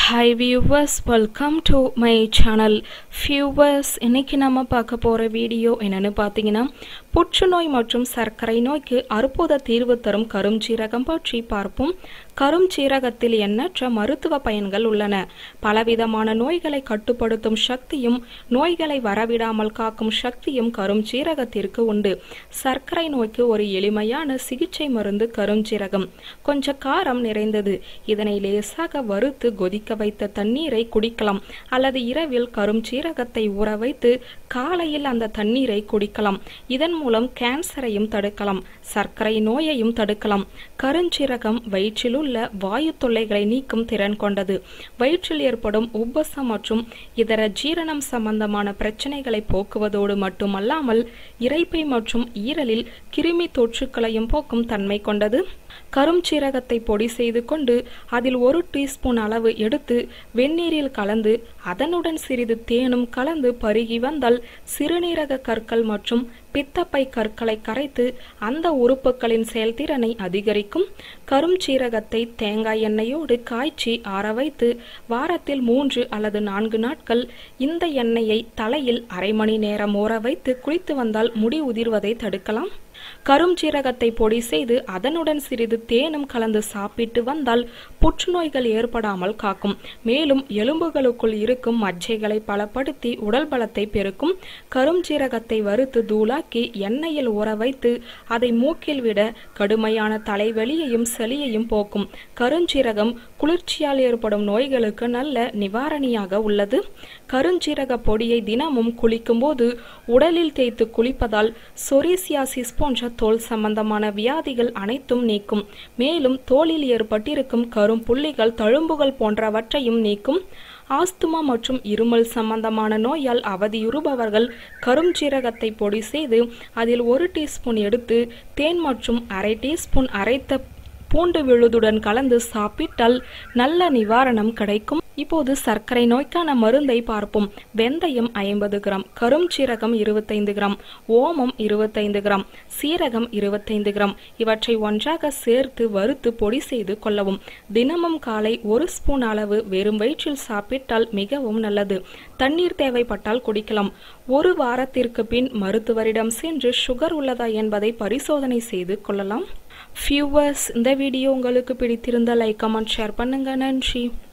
hi viewers welcome to my channel viewers இன்னைக்கு நம்ம பார்க்க போகிற வீடியோ என்னன்னு பார்த்தீங்கன்னா புற்றுநோய் மற்றும் சர்க்கரை நோய்க்கு அற்புத தீர்வு தரும் கருஞ்சீரகம் பற்றி பார்ப்போம் கருஞ்சீரகத்தில் எண்ணற்ற மருத்துவ பயன்கள் உள்ளன பலவிதமான நோய்களை கட்டுப்படுத்தும் சக்தியும் நோய்களை வரவிடாமல் காக்கும் சக்தியும் கருஞ்சீரகத்திற்கு உண்டு சர்க்கரை நோய்க்கு ஒரு எளிமையான சிகிச்சை மருந்து கருஞ்சீரகம் கொஞ்ச காரம் நிறைந்தது இதனை லேசாக வறுத்து கொதிக்க வைத்த தண்ணீரை குடிக்கலாம் அல்லது இரவில் கருஞ்சீரகத்தை ஊற வைத்து காலையில் அந்த தண்ணீரை குடிக்கலாம் இதன் மூலம் கேன்சரையும் தடுக்கலாம் சர்க்கரை நோயையும் தடுக்கலாம் கருஞ்சீரகம் வயிற்றில் உள்ள வாயு தொல்லைகளை நீக்கும் திறன் கொண்டது வயிற்றில் ஏற்படும் உப்பசம் மற்றும் இதர ஜீரணம் சம்பந்தமான பிரச்சனைகளை போக்குவதோடு மட்டுமல்லாமல் இரைப்பை மற்றும் ஈரலில் கிருமி தொற்றுக்களையும் போக்கும் தன்மை கொண்டது கருஞ்சீரகத்தை பொடி செய்து கொண்டு அதில் ஒரு டீஸ்பூன் அளவு எடுத்து வெந்நீரில் கலந்து அதனுடன் சிறிது தேனும் கலந்து பருகி வந்தால் சிறுநீரக கற்கள் மற்றும் பித்தப்பை கற்களை கரைத்து அந்த உறுப்புகளின் செயல்திறனை அதிகரிக்கும் கருஞ்சீரகத்தை தேங்காய் எண்ணெயோடு காய்ச்சி ஆற வைத்து வாரத்தில் மூன்று அல்லது நான்கு நாட்கள் இந்த எண்ணெயை தலையில் அரை மணி நேரம் ஊற வைத்து குளித்து வந்தால் முடி உதிர்வதை தடுக்கலாம் கருஞ்சீரகத்தை பொடி செய்து அதனுடன் சிறிது தேனும் கலந்து சாப்பிட்டு வந்தால் புற்றுநோய்கள் ஏற்படாமல் காக்கும் மேலும் எலும்புகளுக்குள் இருக்கும் மஜ்ஜைகளை பலப்படுத்தி உடல் பலத்தை பெருக்கும் கருஞ்சீரகத்தை வறுத்து தூளாக்கி எண்ணெயில் ஊற வைத்து அதை மூக்கில் விட கடுமையான தலைவலியையும் சளியையும் போக்கும் கருஞ்சீரகம் குளிர்ச்சியால் ஏற்படும் நோய்களுக்கு நல்ல நிவாரணியாக உள்ளது கருஞ்சீரக பொடியை தினமும் குளிக்கும்போது உடலில் தேய்த்து குளிப்பதால் சொரிசியாசிஸ் போன்ற தோல் சம்பந்தமான வியாதிகள் அனைத்தும் நீக்கும் மேலும் தோலில் ஏற்பட்டிருக்கும் கரும் புள்ளிகள் தழும்புகள் போன்றவற்றையும் நீக்கும் ஆஸ்துமா மற்றும் இருமல் சம்பந்தமான நோயால் அவதியுறுபவர்கள் கருஞ்சீரகத்தை பொடி செய்து அதில் ஒரு டீஸ்பூன் எடுத்து தேன் மற்றும் அரை டீஸ்பூன் அரைத்த பூண்டு விழுதுடன் கலந்து சாப்பிட்டால் நல்ல நிவாரணம் கிடைக்கும் இப்போது சர்க்கரை நோய்க்கான மருந்தை பார்ப்போம் வெந்தயம் ஐம்பது கிராம் கருஞ்சீரகம் இருபத்தைந்து கிராம் ஓமம் இருபத்தைந்து கிராம் சீரகம் இருபத்தைந்து கிராம் இவற்றை ஒன்றாக சேர்த்து வறுத்து பொடி செய்து கொள்ளவும் தினமும் காலை ஒரு ஸ்பூன் அளவு வெறும் வயிற்றில் சாப்பிட்டால் மிகவும் நல்லது தண்ணீர் தேவைப்பட்டால் குடிக்கலாம் ஒரு வாரத்திற்கு பின் மருத்துவரிடம் சென்று சுகர் உள்ளதா என்பதை பரிசோதனை செய்து கொள்ளலாம் வியூவர்ஸ் இந்த வீடியோ உங்களுக்கு பிடித்திருந்தால் லைக் கமெண்ட் ஷேர் பண்ணுங்க நன்றி